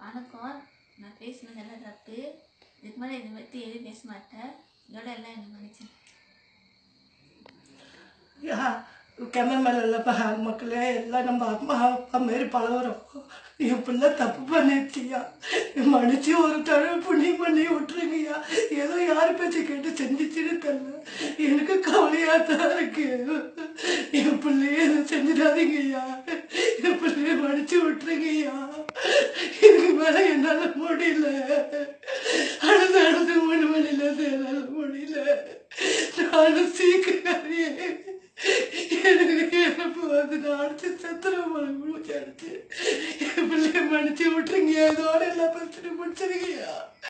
வணக்கம் நான் பேசினது எல்லாம் தப்பு இதுக்கு மேலே இதை பற்றி எதுவும் பேச மாட்டேன் இதோட எல்லாம் என்ன மன்னிச்சு கேமராமேன் இல்லைப்பா மக்களே எல்லாம் நம்ம அம்மா அப்பா மாரி பழகுறோம் என் பிள்ளை தப்பு பண்ணிருச்சியா மன்னிச்சு ஒரு தடவை புண்ணியம் பண்ணி விட்டுருங்கய்யா ஏதோ யார் பேச்சை கேட்டு செஞ்சிச்சுன்னு தெரியல எனக்கு கவலையா தான் இருக்கு என் பிள்ளைய எதுவும் செஞ்சிடாதீங்கய்யா என் பிள்ளைய மன்னிச்சு விட்டுருங்கய்யா இதுக்கு மேல என்னால முடியல அழுது அழுது மூணு மணில இருந்து என்னால முடியல நானும் சீக்கிரம் எனக்கு இறப்பு வந்து நான் அடிச்சு சத்திரம் மூச்சு அடிச்சு என் பிள்ளைய மன்னிச்சு விட்டுருங்க இதோட எல்லா பிரச்சனையும் முடிச்சிருங்கய்யா